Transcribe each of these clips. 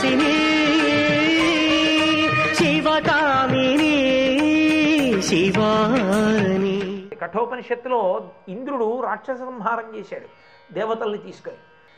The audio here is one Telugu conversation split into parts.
శివవాసిని శివకామిని శివాని కఠోపనిషత్తులో ఇంద్రుడు రాక్షస సంహారం చేశాడు దేవతల్ని తీసుకొని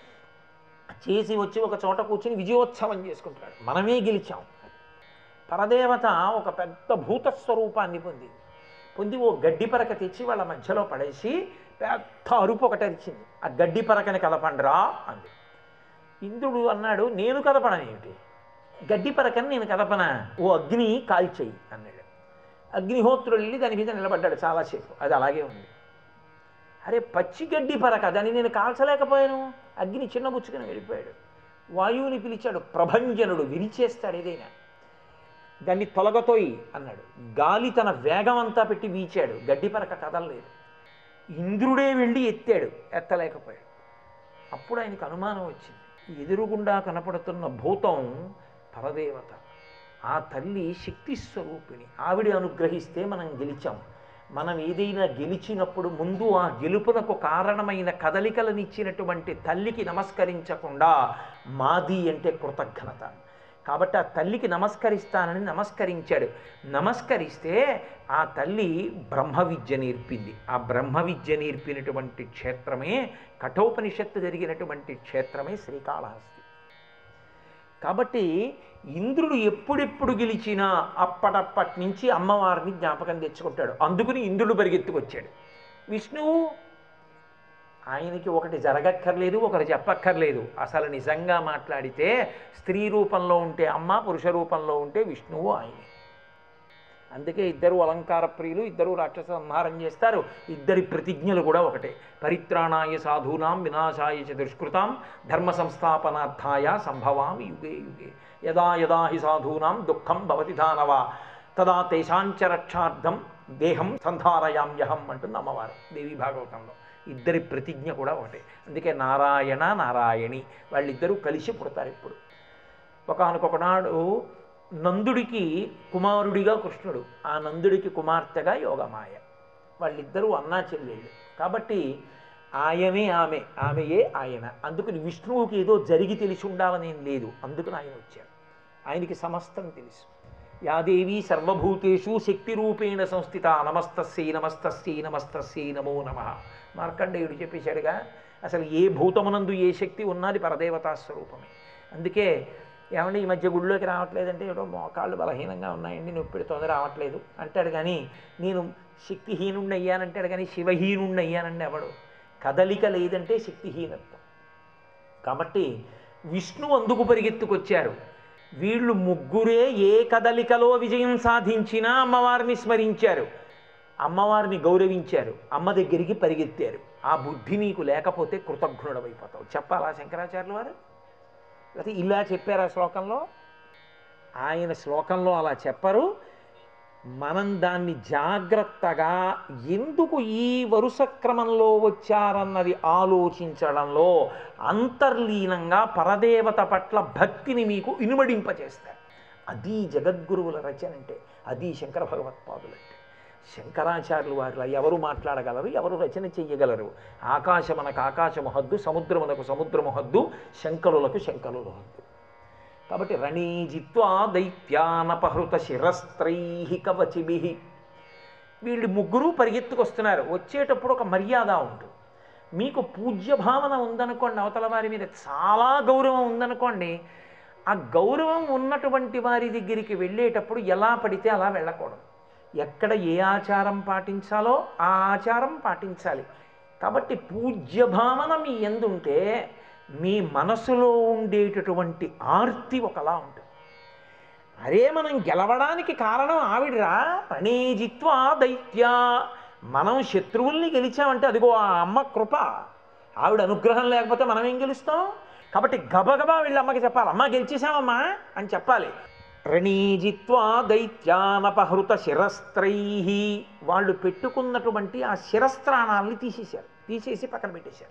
చేసి వచ్చి ఒక చోట కూర్చుని విజయోత్సవం చేసుకుంటాడు మనమే గెలిచాం పరదేవత ఒక పెద్ద భూత స్వరూపాన్ని పొందింది పొంది ఓ గడ్డి పరక తెచ్చి వాళ్ళ మధ్యలో పడేసి పెద్ద అరుపు ఒకటి అరిచింది ఆ గడ్డి పరకని కదపండిరా అంది ఇంద్రుడు అన్నాడు నేను కదపడనేమిటి గడ్డి పరకని నేను కదపనా ఓ అగ్ని కాల్చేయి అన్నాడు అగ్నిహోత్రుడు వెళ్ళి దాని మీద నిలబడ్డాడు చాలాసేపు అది అలాగే ఉంది అరే పచ్చి గడ్డి పరక దాన్ని నేను కాల్చలేకపోయాను అగ్ని చిన్నబుచ్చుకుని వెళ్ళిపోయాడు వాయువుని పిలిచాడు ప్రభంజనుడు విరిచేస్తాడు ఏదైనా దాన్ని తొలగతోయి అన్నాడు గాలి తన వేగం అంతా పెట్టి వీచాడు గడ్డి పరక కదలలేదు ఇంద్రుడే వెళ్ళి ఎత్తాడు ఎత్తలేకపోయాడు అప్పుడు ఆయనకు అనుమానం వచ్చింది ఎదురుగుండా కనపడుతున్న భూతం పరదేవత ఆ తల్లి శక్తి స్వరూపిణి ఆవిడ అనుగ్రహిస్తే మనం గెలిచాం మనం ఏదైనా గెలిచినప్పుడు ముందు ఆ గెలుపునకు కారణమైన కదలికలనిచ్చినటువంటి తల్లికి నమస్కరించకుండా మాది అంటే కృతజ్ఞత కాబట్టి ఆ తల్లికి నమస్కరిస్తానని నమస్కరించాడు నమస్కరిస్తే ఆ తల్లి బ్రహ్మ విద్య నేర్పింది ఆ బ్రహ్మ విద్య నేర్పినటువంటి క్షేత్రమే కఠోపనిషత్తు జరిగినటువంటి క్షేత్రమే శ్రీకాళహస్తి కాబట్టి ఇంద్రుడు ఎప్పుడెప్పుడు గెలిచినా అప్పటప్పటి నుంచి అమ్మవారిని జ్ఞాపకం తెచ్చుకుంటాడు అందుకుని ఇంద్రుడు పరిగెత్తుకొచ్చాడు విష్ణువు ఆయనకి ఒకటి జరగక్కర్లేదు ఒకరు చెప్పక్కర్లేదు అసలు నిజంగా మాట్లాడితే స్త్రీ రూపంలో ఉంటే అమ్మ పురుష రూపంలో ఉంటే విష్ణువు ఆయనే అందుకే ఇద్దరు అలంకార ప్రియులు ఇద్దరు రాక్షస సంహారం చేస్తారు ఇద్దరి ప్రతిజ్ఞలు కూడా ఒకటే పరిత్రాణాయ సాధూనాం వినాశాయ చ దుష్కృతాం ధర్మ సంస్థాపనార్థాయ సంభవామి యుగే యుగే యదా యదా హి సాధూనాం దుఃఖం భవతి దానవ తదా తేషాంచ రక్షార్థం దేహం సంధారయామ్యహం అంటుంది అమ్మవారు దేవి భాగవతంలో ఇద్దరి ప్రతిజ్ఞ కూడా ఒకటే అందుకే నారాయణ నారాయణి వాళ్ళిద్దరూ కలిసి పుడతారు ఇప్పుడు ఒకనకొకనాడు నందుడికి కుమారుడిగా కృష్ణుడు ఆ నందుడికి కుమార్తెగా యోగమాయ వాళ్ళిద్దరూ అన్నా చెల్లెళ్ళు కాబట్టి ఆయమే ఆమె ఆమెయే ఆయన అందుకని విష్ణువుకి ఏదో జరిగి తెలిసి ఉండాలని ఏం లేదు అందుకని ఆయన వచ్చారు ఆయనకి సమస్తం తెలుసు యాదేవి సర్వభూతేషు శక్తి రూపేణ సంస్థిత నమస్తస్యై నమస్తస్యై నమస్తస్యై నమో నమ మార్కండేయుడు చెప్పేశాడుగా అసలు ఏ భూతమునందు ఏ శక్తి ఉన్నది పరదేవతా స్వరూపమే అందుకే ఏమండి ఈ మధ్య గుళ్ళోకి రావట్లేదంటే ఏదో మోకాళ్ళు బలహీనంగా ఉన్నాయండి నొప్పిడితోంది రావట్లేదు అంటాడు కానీ నేను శక్తిహీనుణ్ణి అయ్యానంటాడు కానీ శివహీనుణ్ణి అయ్యానండి ఎవడు కదలిక లేదంటే శక్తిహీనత్వం కాబట్టి విష్ణు అందుకు పరిగెత్తుకొచ్చారు వీళ్ళు ముగ్గురే ఏ కదలికలో విజయం సాధించినా అమ్మవారిని స్మరించారు అమ్మవారిని గౌరవించారు అమ్మ దగ్గరికి పరిగెత్తారు ఆ బుద్ధి నీకు లేకపోతే కృతజ్ఞుడమైపోతావు చెప్పాలా శంకరాచార్యుల వారు లేకపోతే ఇలా చెప్పారు ఆ శ్లోకంలో ఆయన శ్లోకంలో అలా చెప్పరు మనం దాన్ని జాగ్రత్తగా ఎందుకు ఈ వరుస క్రమంలో వచ్చారన్నది ఆలోచించడంలో అంతర్లీనంగా పరదేవత పట్ల భక్తిని మీకు ఇనుమడింపచేస్తారు అది జగద్గురువుల రచన అంటే అది శంకర భగవత్పాదులు అంటే శంకరాచార్యులు వారిలా ఎవరు మాట్లాడగలరు ఎవరు రచన చెయ్యగలరు ఆకాశమనకు ఆకాశము హద్దు సముద్రమునకు సముద్రము హద్దు శంకరులకు శంకరులు హద్దు కాబట్టి రణీజిత్వా దైత్యానపహృత శిరస్త్రై కవచిభి వీళ్ళు ముగ్గురు పరిగెత్తుకొస్తున్నారు వచ్చేటప్పుడు ఒక మర్యాద ఉంటుంది మీకు పూజ్య భావన ఉందనుకోండి అవతల వారి మీద చాలా గౌరవం ఉందనుకోండి ఆ గౌరవం ఉన్నటువంటి వారి దగ్గరికి వెళ్ళేటప్పుడు ఎలా పడితే అలా వెళ్ళకూడదు ఎక్కడ ఏ ఆచారం పాటించాలో ఆ ఆచారం పాటించాలి కాబట్టి పూజ్య భావన మీ ఎందుంటే మీ మనసులో ఉండేటటువంటి ఆర్తి ఒకలా ఉంటుంది అరే మనం గెలవడానికి కారణం ఆవిడరా ప్రణేజిత్వా దైత్య మనం శత్రువుల్ని గెలిచామంటే అదిగో ఆ అమ్మ కృప ఆవిడ అనుగ్రహం లేకపోతే మనం ఏం గెలుస్తాం కాబట్టి గబగబా వీళ్ళ అమ్మకి చెప్పాలి అమ్మ గెలిచేసామమ్మా అని చెప్పాలి ప్రణీజిత్వా దైత్యానపహృత శిరస్త్రై వాళ్ళు పెట్టుకున్నటువంటి ఆ శిరస్త్రాణాలని తీసేశారు తీసేసి పక్కన పెట్టేశారు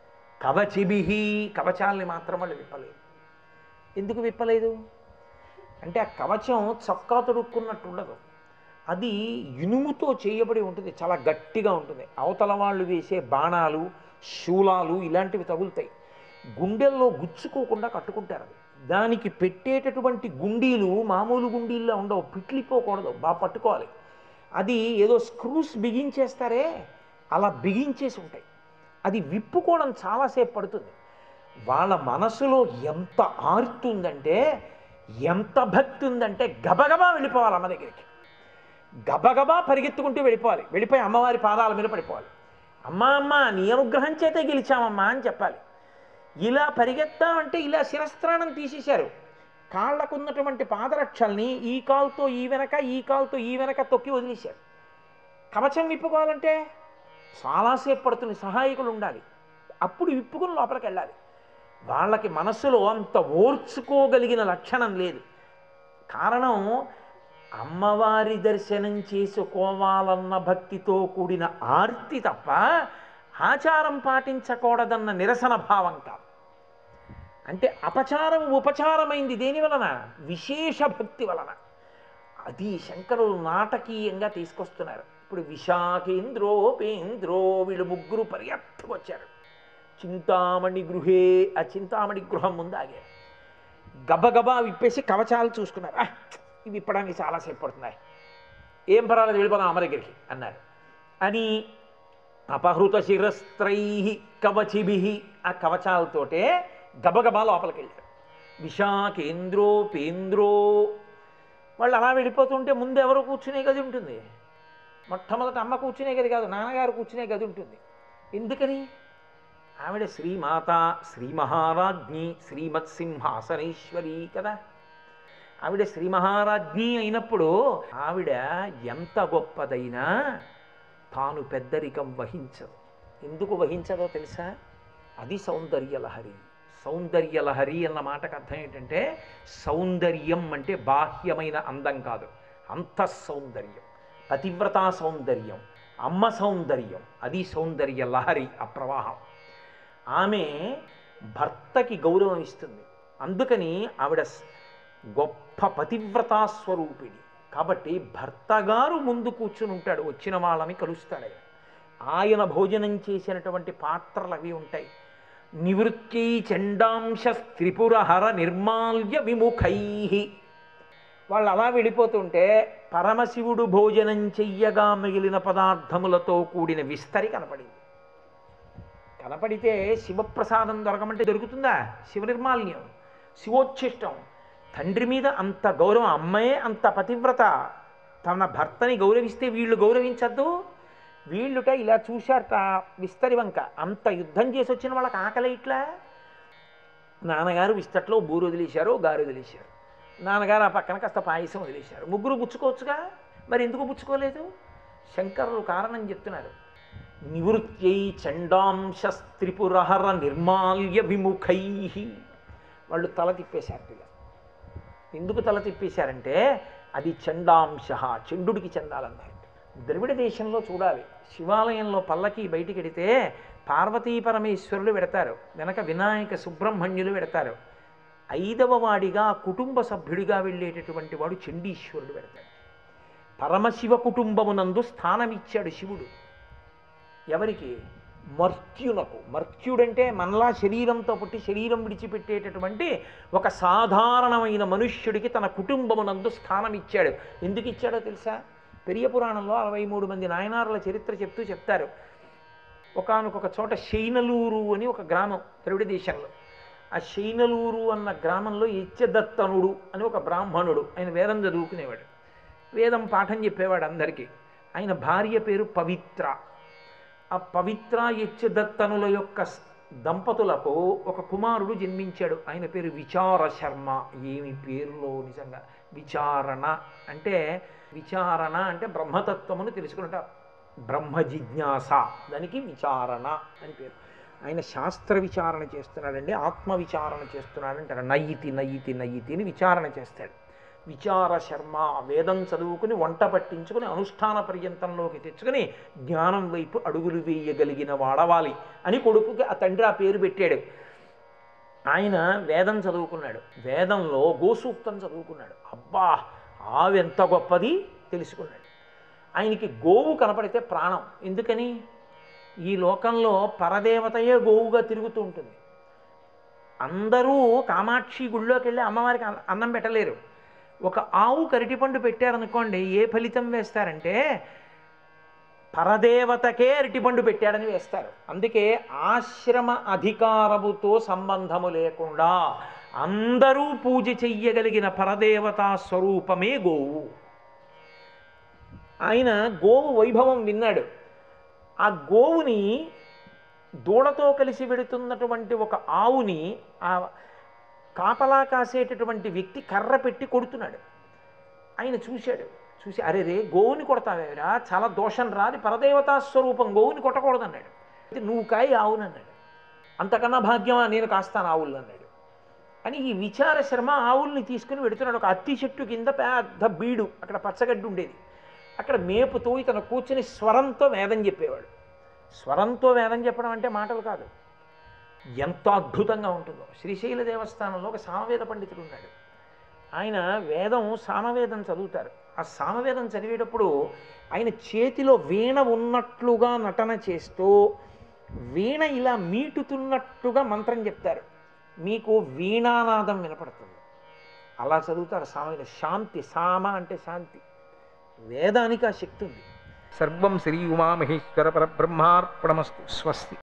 కవచిభిహి కవచాల్ని మాత్రం వాళ్ళు విప్పలేదు ఎందుకు విప్పలేదు అంటే ఆ కవచం చొక్కా తొడుక్కున్నట్టు ఉండదు అది ఇనుముతో చేయబడి ఉంటుంది చాలా గట్టిగా ఉంటుంది అవతల వాళ్ళు వేసే బాణాలు శూలాలు ఇలాంటివి తగులుతాయి గుండెల్లో గుచ్చుకోకుండా కట్టుకుంటారు అది దానికి పెట్టేటటువంటి గుండీలు మామూలు గుండీల్లో ఉండవు పిట్లిపోకూడదు బాగా పట్టుకోవాలి అది ఏదో స్క్రూస్ బిగించేస్తారే అలా బిగించేసి ఉంటాయి అది విప్పుకోవడం చాలాసేపు పడుతుంది వాళ్ళ మనసులో ఎంత ఆర్తి ఉందంటే ఎంత భక్తి ఉందంటే గబగబా వెళ్ళిపోవాలి అమ్మ దగ్గరికి గబగబా పరిగెత్తుకుంటూ వెళ్ళిపోవాలి వెళ్ళిపోయి అమ్మవారి పాదాల మీద పడిపోవాలి అమ్మ అమ్మ నీ అనుగ్రహం చేతే గెలిచామమ్మా అని చెప్పాలి ఇలా పరిగెత్తామంటే ఇలా శిరస్త్రాణం తీసేశారు కాళ్ళకు ఉన్నటువంటి పాదరక్షల్ని ఈ కాలుతో ఈ వెనక ఈ కాలుతో ఈ వెనక తొక్కి వదిలేశారు కవచం విప్పుకోవాలంటే చాలాసేపు పడుతుంది సహాయకులు ఉండాలి అప్పుడు విప్పుకుని లోపలికి వెళ్ళాలి వాళ్ళకి మనస్సులో అంత ఓర్చుకోగలిగిన లక్షణం లేదు కారణం అమ్మవారి దర్శనం చేసుకోవాలన్న భక్తితో కూడిన ఆర్తి తప్ప ఆచారం పాటించకూడదన్న నిరసన భావం కాదు అంటే అపచారం ఉపచారమైంది దేని వలన విశేష భక్తి వలన అది శంకరులు నాటకీయంగా తీసుకొస్తున్నారు ఇప్పుడు విశాఖేంద్రోపేంద్రో వీళ్ళు ముగ్గురు పర్యాప్తకు వచ్చారు చింతామణి గృహే ఆ చింతామణి గృహం ముందు ఆగారు గబగబా విప్పేసి కవచాలు చూసుకున్నారు "ఆ, ఇవి విప్పడానికి చాలాసేపు పడుతున్నాయి ఏం పర్వాలేదు వెళ్ళిపోదాం అమ్మ దగ్గరికి అన్నారు అని అపహృత శిరస్త్రై కవచిభి ఆ కవచాలతోటే గబగబా లోపలికి వెళ్ళారు విశాఖేంద్రో పేంద్రో వాళ్ళు అలా వెళ్ళిపోతుంటే ముందు ఎవరు కూర్చునే గది ఉంటుంది మొట్టమొదట అమ్మ కూర్చునే గది కాదు నాన్నగారు కూర్చునే గది ఉంటుంది ఎందుకని ఆవిడ శ్రీమాత శ్రీ మహారాజ్ఞి శ్రీమత్సింహాసనేశ్వరి కదా ఆవిడ శ్రీ మహారాజ్ఞి అయినప్పుడు ఆవిడ ఎంత గొప్పదైనా తాను పెద్దరికం వహించదు ఎందుకు వహించదో తెలుసా అది సౌందర్యలహరి సౌందర్యలహరి అన్న మాటకు అర్థం ఏంటంటే సౌందర్యం అంటే బాహ్యమైన అందం కాదు అంత సౌందర్యం పతివ్రతా సౌందర్యం అమ్మ సౌందర్యం అది సౌందర్య లహరి ఆ ప్రవాహం ఆమె భర్తకి గౌరవం ఇస్తుంది అందుకని ఆవిడ స్- గొప్ప పతివ్రతా స్వరూపిణి కాబట్టి భర్త గారు ముందు కూర్చుని ఉంటాడు వచ్చిన వాళ్ళని కలుస్తాడు ఆయన ఆయన భోజనం చేసినటువంటి పాత్రలు అవి ఉంటాయి నివృత్తి చండాంశ త్రిపురహర నిర్మాల్య విముఖై వాళ్ళు అలా వెళ్ళిపోతుంటే పరమశివుడు భోజనం చెయ్యగా మిగిలిన పదార్థములతో కూడిన విస్తరి కనపడింది కనపడితే శివప్రసాదం దొరకమంటే దొరుకుతుందా శివ నిర్మాల్యం శివోచ్ఛిష్టం తండ్రి మీద అంత గౌరవం అమ్మాయే అంత పతివ్రత తన భర్తని గౌరవిస్తే వీళ్ళు గౌరవించద్దు వీళ్ళుట ఇలా చూశారట విస్తరి వంక అంత యుద్ధం చేసి వచ్చిన వాళ్ళకి ఆకలి ఇట్లా నాన్నగారు విస్తట్లో బూరు వదిలేశారు గారు వదిలేశారు నాన్నగారు ఆ పక్కన కాస్త పాయసం వదిలేశారు ముగ్గురు పుచ్చుకోవచ్చుగా మరి ఎందుకు పుచ్చుకోలేదు శంకరులు కారణం చెప్తున్నారు నివృత్యై చండాంశ త్రిపురహర నిర్మాల్య విముఖై వాళ్ళు తల తిప్పేశారు ఇలా ఎందుకు తల తిప్పేశారంటే అది చండాంశ చండుడికి చెందాలన్నారు ద్రవిడ దేశంలో చూడాలి శివాలయంలో పల్లకి బయటికి వెడితే పార్వతీ పరమేశ్వరులు పెడతారు వెనక వినాయక సుబ్రహ్మణ్యులు పెడతారు ఐదవ వాడిగా కుటుంబ సభ్యుడిగా వెళ్ళేటటువంటి వాడు చండీశ్వరుడు పెడతాడు పరమశివ కుటుంబమునందు స్థానమిచ్చాడు శివుడు ఎవరికి మర్త్యునకు మర్త్యుడంటే మనలా శరీరంతో పుట్టి శరీరం విడిచిపెట్టేటటువంటి ఒక సాధారణమైన మనుష్యుడికి తన కుటుంబమునందు స్థానం ఇచ్చాడు ఎందుకు ఇచ్చాడో తెలుసా పెరియ పురాణంలో అరవై మూడు మంది నాయనారుల చరిత్ర చెప్తూ చెప్తారు ఒకానొక చోట శైనలూరు అని ఒక గ్రామం ద్రవిడ దేశంలో ఆ శైనలూరు అన్న గ్రామంలో యజ్ఞదత్తనుడు అని ఒక బ్రాహ్మణుడు ఆయన వేదం చదువుకునేవాడు వేదం పాఠం చెప్పేవాడు అందరికీ ఆయన భార్య పేరు పవిత్ర ఆ పవిత్ర యజ్ఞదత్తనుల యొక్క స్- దంపతులకు ఒక కుమారుడు జన్మించాడు ఆయన పేరు విచార శర్మ ఏమి పేరులో నిజంగా విచారణ అంటే విచారణ అంటే బ్రహ్మతత్వమును తెలుసుకుంటా బ్రహ్మ జిజ్ఞాస దానికి విచారణ అని పేరు ఆయన శాస్త్ర విచారణ చేస్తున్నాడండి ఆత్మ విచారణ చేస్తున్నాడు అంటారు నయ్యితి నయ్యితి నయ్యితి అని విచారణ చేస్తాడు విచార శర్మ వేదం చదువుకుని వంట పట్టించుకుని అనుష్ఠాన పర్యంతంలోకి తెచ్చుకుని జ్ఞానం వైపు అడుగులు వేయగలిగిన వాడవాలి అని కొడుకుకి ఆ తండ్రి ఆ పేరు పెట్టాడు ఆయన వేదం చదువుకున్నాడు వేదంలో గోసూక్తం చదువుకున్నాడు అబ్బా ఆవెంత గొప్పది తెలుసుకున్నాడు ఆయనకి గోవు కనపడితే ప్రాణం ఎందుకని ఈ లోకంలో పరదేవతయే గోవుగా తిరుగుతూ ఉంటుంది అందరూ కామాక్షి గుళ్ళోకి వెళ్ళి అమ్మవారికి అన్న- అన్నం పెట్టలేరు ఒక ఆవు కరిటిపండు పెట్టారనుకోండి ఏ ఫలితం వేస్తారంటే పరదేవతకే అరటిపండు పెట్టాడని వేస్తారు అందుకే ఆశ్రమ అధికారముతో సంబంధము లేకుండా అందరూ పూజ చెయ్యగలిగిన పరదేవతా స్వరూపమే గోవు ఆయన గోవు వైభవం విన్నాడు ఆ గోవుని దూడతో కలిసి వెడుతున్నటువంటి ఒక ఆవుని ఆ కాపలా కాసేటటువంటి వ్యక్తి కర్ర పెట్టి కొడుతున్నాడు ఆయన చూశాడు చూసి అరే రే గోవుని కొడతావేరా చాలా దోషం రాది పరదేవతా స్వరూపం గోవుని కొట్టకూడదన్నాడు అయితే నువ్వు కాయి ఆవుని అన్నాడు అంతకన్నా భాగ్యమా నేను కాస్తాను ఆవులు అన్నాడు అని ఈ విచార శర్మ ఆవుల్ని తీసుకుని వెడుతున్నాడు ఒక అత్తి చెట్టు కింద పెద్ద బీడు అక్కడ పచ్చగడ్డి ఉండేది అక్కడ మేపుతూ ఇతను కూర్చుని స్వరంతో వేదం చెప్పేవాడు స్వరంతో వేదం చెప్పడం అంటే మాటలు కాదు ఎంత అద్భుతంగా ఉంటుందో శ్రీశైల దేవస్థానంలో ఒక సామవేద పండితుడు ఉన్నాడు ఆయన వేదం సామవేదం చదువుతారు ఆ సామవేదం చదివేటప్పుడు ఆయన చేతిలో వీణ ఉన్నట్లుగా నటన చేస్తూ వీణ ఇలా మీటుతున్నట్టుగా మంత్రం చెప్తారు మీకు వీణానాదం వినపడుతుంది అలా చదువుతారు సామవేద శాంతి సామ అంటే శాంతి వేదానికి ఆ శక్తి ఉంది సర్వం శ్రీ ఉమామహేశ్వర పరబ్రహ్మార్పణమస్తు స్వస్తి